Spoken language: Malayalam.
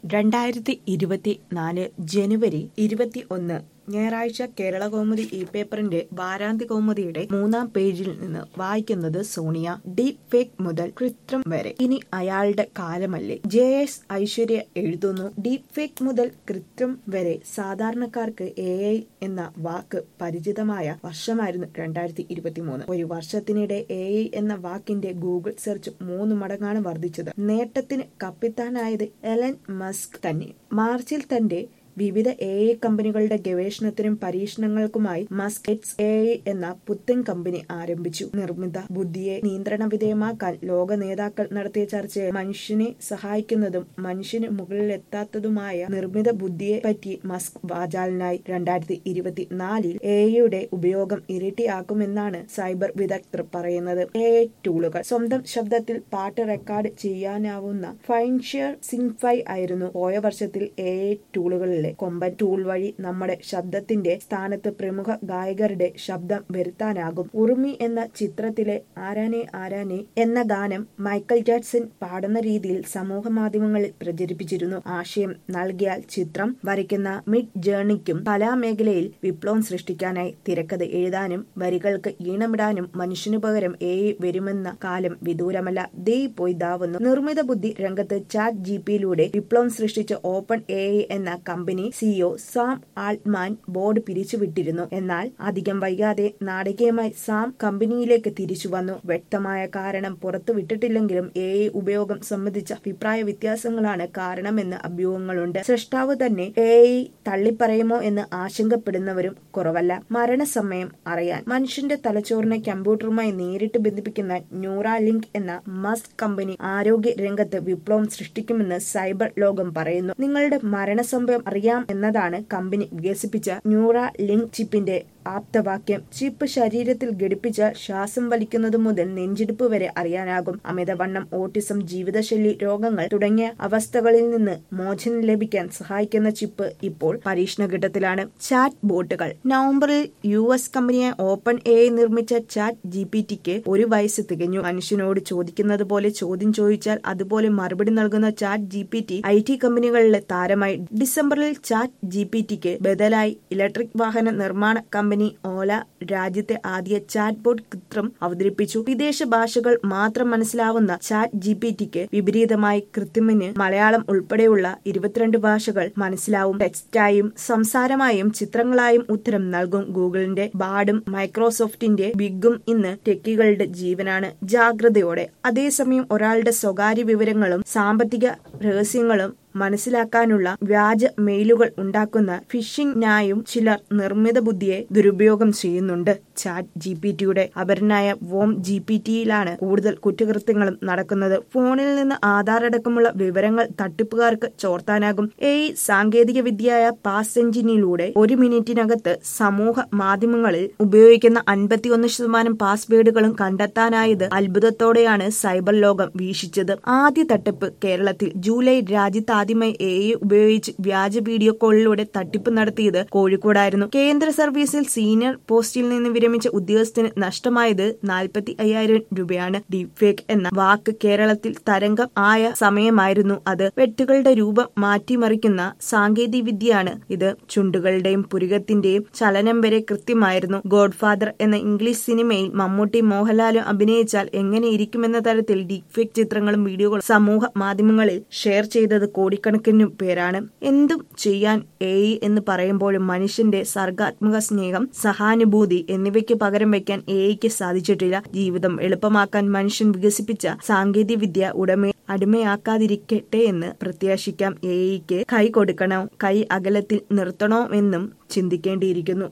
രണ്ടായിരത്തി ഇരുപത്തി നാല് ജനുവരി ഇരുപത്തി ഒന്ന് ഞായറാഴ്ച കേരള കൗമുദി ഇ പേപ്പറിന്റെ വാരാന്ത്യ കൗമുദിയുടെ മൂന്നാം പേജിൽ നിന്ന് വായിക്കുന്നത് സോണിയ ഡീപ് ഫേക്ക് മുതൽ കൃത്രം വരെ ഇനി അയാളുടെ കാലമല്ലേ ജെ എസ് ഐശ്വര്യ എഴുതുന്നു ഡീപ് ഫേക്ക് മുതൽ കൃത്രം വരെ സാധാരണക്കാർക്ക് എ ഐ എന്ന വാക്ക് പരിചിതമായ വർഷമായിരുന്നു രണ്ടായിരത്തി ഇരുപത്തി മൂന്ന് ഒരു വർഷത്തിനിടെ എ ഐ എന്ന വാക്കിന്റെ ഗൂഗിൾ സെർച്ച് മൂന്ന് മടങ്ങാണ് വർദ്ധിച്ചത് നേട്ടത്തിന് കപ്പിത്താനായത് എലൻ മസ്ക് തന്നെ മാർച്ചിൽ തന്റെ വിവിധ എ ഐ കമ്പനികളുടെ ഗവേഷണത്തിനും പരീക്ഷണങ്ങൾക്കുമായി മസ്ക് എറ്റ്സ് എ ഐ എന്ന പുത്തൻ കമ്പനി ആരംഭിച്ചു നിർമ്മിത ബുദ്ധിയെ നിയന്ത്രണ വിധേയമാക്കാൻ ലോക നേതാക്കൾ നടത്തിയ ചർച്ചയെ മനുഷ്യനെ സഹായിക്കുന്നതും മനുഷ്യന് മുകളിലെത്താത്തതുമായ നിർമ്മിത ബുദ്ധിയെ പറ്റി മസ്ക് വാചാലനായി രണ്ടായിരത്തി ഇരുപത്തിനാലിൽ എ ഐയുടെ ഉപയോഗം ഇരട്ടിയാക്കുമെന്നാണ് സൈബർ വിദഗ്ധർ പറയുന്നത് എ ഐ ടൂളുകൾ സ്വന്തം ശബ്ദത്തിൽ പാട്ട് റെക്കോർഡ് ചെയ്യാനാവുന്ന ഫൈൻഷ്യർ സിംഫൈ ആയിരുന്നു പോയ വർഷത്തിൽ എ ഐ ടൂളുകളിലെ കൊമ്പൻ ടൂൾ വഴി നമ്മുടെ ശബ്ദത്തിന്റെ സ്ഥാനത്ത് പ്രമുഖ ഗായകരുടെ ശബ്ദം വരുത്താനാകും ഉറുമി എന്ന ചിത്രത്തിലെ ആരാനെ ആരാനെ എന്ന ഗാനം മൈക്കൽ ജാക്സൺ പാടുന്ന രീതിയിൽ സമൂഹ മാധ്യമങ്ങളിൽ പ്രചരിപ്പിച്ചിരുന്നു ആശയം നൽകിയാൽ ചിത്രം വരയ്ക്കുന്ന മിഡ് ജേർണിക്കും കലാമേഖലയിൽ വിപ്ലവം സൃഷ്ടിക്കാനായി തിരക്കഥ എഴുതാനും വരികൾക്ക് ഈണമിടാനും മനുഷ്യനു പകരം എ വരുമെന്ന കാലം വിദൂരമല്ല ദേ പോയി ദാവുന്നു നിർമ്മിത ബുദ്ധി രംഗത്ത് ചാറ്റ് ജി പിയിലൂടെ വിപ്ലവം സൃഷ്ടിച്ച ഓപ്പൺ എ എന്ന കമ്പനി സിഇഒ സാം ആൾട്ട്മാൻ ബോർഡ് പിരിച്ചുവിട്ടിരുന്നു എന്നാൽ അധികം വൈകാതെ നാടകീയമായി സാം കമ്പനിയിലേക്ക് തിരിച്ചു വന്നു വ്യക്തമായ കാരണം പുറത്തുവിട്ടിട്ടില്ലെങ്കിലും എ ഉപയോഗം സംബന്ധിച്ച അഭിപ്രായ വ്യത്യാസങ്ങളാണ് കാരണമെന്ന് അഭ്യൂഹങ്ങളുണ്ട് സൃഷ്ടാവ് തന്നെ എ തള്ളിപ്പറയുമോ എന്ന് ആശങ്കപ്പെടുന്നവരും കുറവല്ല മരണസമയം അറിയാൻ മനുഷ്യന്റെ തലച്ചോറിനെ കമ്പ്യൂട്ടറുമായി നേരിട്ട് ബന്ധിപ്പിക്കുന്ന ന്യൂറാലിങ്ക് എന്ന മസ്ക് കമ്പനി ആരോഗ്യ രംഗത്ത് വിപ്ലവം സൃഷ്ടിക്കുമെന്ന് സൈബർ ലോകം പറയുന്നു നിങ്ങളുടെ മരണസംഭവം അറിയാം എന്നതാണ് കമ്പനി വികസിപ്പിച്ച ന്യൂറാ ലിങ്ക് ചിപ്പിന്റെ ആപ്തവാക്യം ചിപ്പ് ശരീരത്തിൽ ഘടിപ്പിച്ചാൽ ശ്വാസം വലിക്കുന്നത് മുതൽ നെഞ്ചിടിപ്പ് വരെ അറിയാനാകും അമിതവണ്ണം ഓട്ടിസം ജീവിതശൈലി രോഗങ്ങൾ തുടങ്ങിയ അവസ്ഥകളിൽ നിന്ന് മോചനം ലഭിക്കാൻ സഹായിക്കുന്ന ചിപ്പ് ഇപ്പോൾ പരീക്ഷണഘട്ടത്തിലാണ് ചാറ്റ് ബോട്ടുകൾ നവംബറിൽ യു എസ് കമ്പനിയായ ഓപ്പൺ എ നിർമ്മിച്ച ചാറ്റ് ജി പി ടിക്ക് ഒരു വയസ്സ് തികഞ്ഞു മനുഷ്യനോട് ചോദിക്കുന്നത് പോലെ ചോദ്യം ചോദിച്ചാൽ അതുപോലെ മറുപടി നൽകുന്ന chat G P T I T കമ്പനികളിലെ താരമായി ഡിസംബറിൽ ചാറ്റ് ജി പി ടിക്ക് ബദലായി ഇലക്ട്രിക് വാഹന നിർമ്മാണ കമ്പനി ഓല രാജ്യത്തെ ആദ്യ ചാറ്റ് ബോട്ട് കൃത്രം അവതരിപ്പിച്ചു വിദേശ ഭാഷകൾ മാത്രം മനസ്സിലാവുന്ന ചാറ്റ് ജി പി ടിക്ക് വിപരീതമായി കൃത്രിമിന് മലയാളം ഉൾപ്പെടെയുള്ള ഇരുപത്തിരണ്ട് ഭാഷകൾ മനസ്സിലാവും ടെക്സ്റ്റായും സംസാരമായും ചിത്രങ്ങളായും ഉത്തരം നൽകും ഗൂഗിളിന്റെ ബാഡും മൈക്രോസോഫ്റ്റിന്റെ ബിഗും ഇന്ന് ടെക്കികളുടെ ജീവനാണ് ജാഗ്രതയോടെ അതേസമയം ഒരാളുടെ സ്വകാര്യ വിവരങ്ങളും സാമ്പത്തിക രഹസ്യങ്ങളും മനസ്സിലാക്കാനുള്ള വ്യാജ മെയിലുകൾ ഉണ്ടാക്കുന്ന ഫിഷിംഗിനായും ചിലർ നിർമ്മിത ബുദ്ധിയെ ദുരുപയോഗം ചെയ്യുന്നുണ്ട് ചാറ്റ് ജി പി ടിയുടെ അപരനായ വോം ജി പി ടിയിലാണ് കൂടുതൽ കുറ്റകൃത്യങ്ങളും നടക്കുന്നത് ഫോണിൽ നിന്ന് ആധാർ അടക്കമുള്ള വിവരങ്ങൾ തട്ടിപ്പുകാർക്ക് ചോർത്താനാകും എ സാങ്കേതിക വിദ്യയായ പാസ് എഞ്ചിനിലൂടെ ഒരു മിനിറ്റിനകത്ത് സമൂഹ മാധ്യമങ്ങളിൽ ഉപയോഗിക്കുന്ന അൻപത്തിയൊന്ന് ശതമാനം പാസ്വേഡുകളും കണ്ടെത്താനായത് അത്ഭുതത്തോടെയാണ് സൈബർ ലോകം വീക്ഷിച്ചത് ആദ്യ തട്ടിപ്പ് കേരളത്തിൽ ജൂലൈ രാജ്യത്ത് ആദ്യമായി എ ഉപയോഗിച്ച് വ്യാജ വീഡിയോ കോളിലൂടെ തട്ടിപ്പ് നടത്തിയത് കോഴിക്കോടായിരുന്നു കേന്ദ്ര സർവീസിൽ സീനിയർ പോസ്റ്റിൽ നിന്ന് വിരമിച്ച ഉദ്യോഗസ്ഥന് നഷ്ടമായത് നാൽപ്പത്തി അയ്യായിരം രൂപയാണ് ഡീപ് ഫേക്ക് എന്ന വാക്ക് കേരളത്തിൽ തരംഗം ആയ സമയമായിരുന്നു അത് വെട്ടുകളുടെ രൂപം മാറ്റിമറിക്കുന്ന സാങ്കേതിക വിദ്യയാണ് ഇത് ചുണ്ടുകളുടെയും പുരുകത്തിന്റെയും ചലനം വരെ കൃത്യമായിരുന്നു ഗോഡ്ഫാദർ എന്ന ഇംഗ്ലീഷ് സിനിമയിൽ മമ്മൂട്ടി മോഹൻലാലും അഭിനയിച്ചാൽ എങ്ങനെ ഇരിക്കുമെന്ന തരത്തിൽ ഡീപ് ഫേക്ക് ചിത്രങ്ങളും വീഡിയോകളും സമൂഹ മാധ്യമങ്ങളിൽ ഷെയർ ചെയ്തത് കോടിക്കണക്കിന് പേരാണ് എന്തും ചെയ്യാൻ എ എന്ന് പറയുമ്പോഴും മനുഷ്യന്റെ സർഗാത്മക സ്നേഹം സഹാനുഭൂതി എന്നിവയ്ക്ക് പകരം വയ്ക്കാൻ എയ്ക്ക് സാധിച്ചിട്ടില്ല ജീവിതം എളുപ്പമാക്കാൻ മനുഷ്യൻ വികസിപ്പിച്ച സാങ്കേതിക വിദ്യ ഉടമ അടിമയാക്കാതിരിക്കട്ടെ എന്ന് പ്രത്യാശിക്കാം എയ്ക്ക് കൈ കൊടുക്കണോ കൈ അകലത്തിൽ നിർത്തണോ എന്നും ചിന്തിക്കേണ്ടിയിരിക്കുന്നു